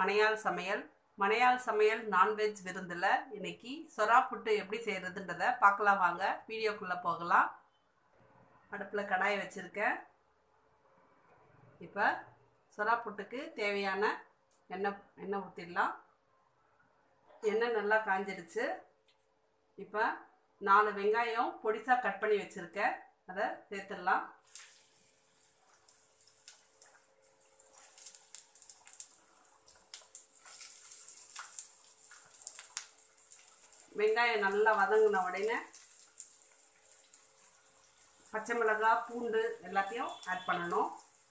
மனையாள் சமையல் மனையாள் சமையல் நான்வெஜ் விருந்தில் இன்னைக்கு சொரா புட்டு எப்படி செய்கிறதுன்றத பார்க்கலாம் வாங்க வீடியோக்குள்ளே போகலாம் அடுப்பில் கடாயை வச்சுருக்கேன் இப்போ சொரா புட்டுக்கு தேவையான எண்ணெய் எண்ணெய் ஊற்றிடலாம் எண்ணெய் நல்லா காஞ்சிடுச்சு இப்போ நாலு வெங்காயம் பொடிசாக கட் பண்ணி வச்சுருக்கேன் அதை சேர்த்துடலாம் வெங்காயம் நல்லா வதங்கின உடனே பச்சை மிளகாய் பூண்டு எல்லாத்தையும் ஆட் பண்ணணும்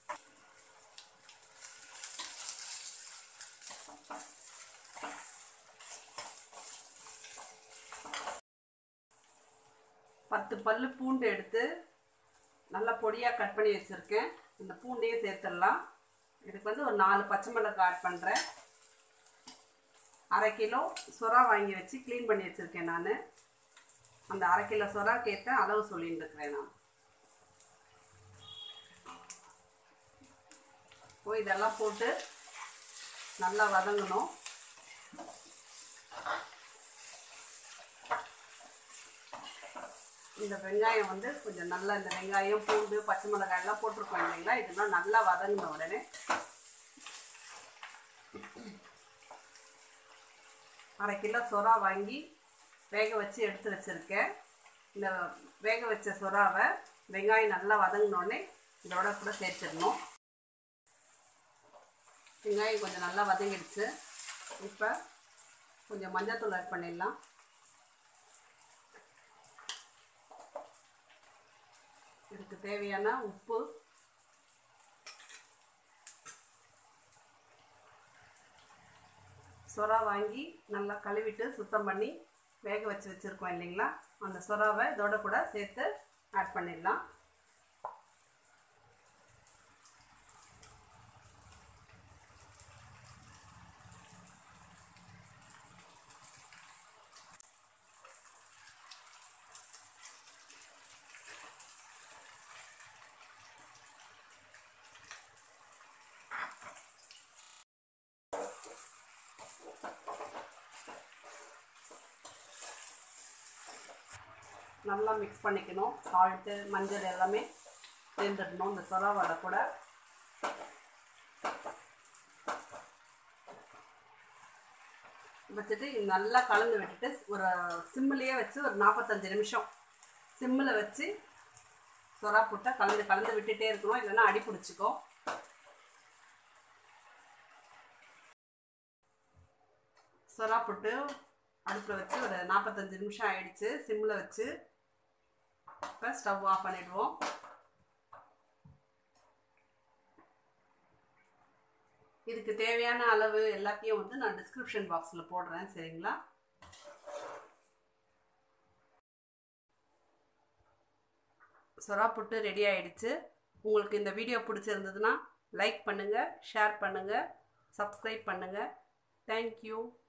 பத்து பல்லு பூண்டு எடுத்து நல்லா பொடியாக கட் பண்ணி வச்சுருக்கேன் இந்த பூண்டையும் சேர்த்துடலாம் இதுக்கு வந்து ஒரு நாலு பச்சை மிளகாய் ஆட் பண்ணுறேன் அரை கிலோ சுறா வாங்கி வச்சு க்ளீன் பண்ணி வச்சுருக்கேன் நான் அந்த அரை கிலோ சுறாக்கு ஏற்ற அளவு சொல்லிட்டு இருக்கிறேன் நான் இப்போ இதெல்லாம் போட்டு நல்லா வதங்கணும் இந்த வெங்காயம் வந்து கொஞ்சம் நல்லா இந்த வெங்காயம் பூண்டு பச்சை மிளகாய் எல்லாம் போட்டிருக்கோம் இல்லைங்களா இதெல்லாம் நல்லா வதங்கின உடனே அரை கிலோ சொரா வாங்கி வேக வச்சு எடுத்து வச்சுருக்கேன் இந்த வேக வச்ச சொராவை வெங்காயம் நல்லா வதங்கினோடனே இதோட கூட சேர்த்துடணும் வெங்காயம் கொஞ்சம் நல்லா வதங்கிடுச்சு இப்போ கொஞ்சம் மஞ்சத்தூள் ஆட் பண்ணிடலாம் இதுக்கு தேவையான உப்பு சொரா வாங்கி நல்லா கழுவிட்டு சுத்தம் பண்ணி வேக வச்சு வச்சுருக்கோம் இல்லைங்களா அந்த சொராவை இதோட கூட சேர்த்து ஆட் பண்ணிடலாம் நல்லா மிக்ஸ் பண்ணிக்கணும் சால்ட்டு மஞ்சள் எல்லாமே சேர்ந்துடணும் இந்த சொராவடை கூட வச்சுட்டு நல்லா கலந்து விட்டுட்டு ஒரு சிம்மிலேயே வச்சு ஒரு நாற்பத்தஞ்சு நிமிஷம் சிம்மில் வச்சு சொரா புட்டை கலந்து கலந்து விட்டுட்டே இருக்கணும் இல்லைன்னா அடி பிடிச்சிக்கும் சொரா புட்டு அடுப்பில் வச்சு ஒரு நாற்பத்தஞ்சு நிமிஷம் ஆயிடுச்சு சிம்மில் வச்சு இப்போ ஸ்டவ் ஆஃப் பண்ணிடுவோம் இதுக்கு தேவையான அளவு எல்லாத்தையும் வந்து நான் டிஸ்கிரிப்ஷன் பாக்ஸில் போடுறேன் சரிங்களா சொரா புட்டு ரெடி ஆயிடுச்சு உங்களுக்கு இந்த வீடியோ பிடிச்சிருந்ததுன்னா லைக் பண்ணுங்கள் ஷேர் பண்ணுங்கள் சப்ஸ்கிரைப் பண்ணுங்கள் தேங்க்யூ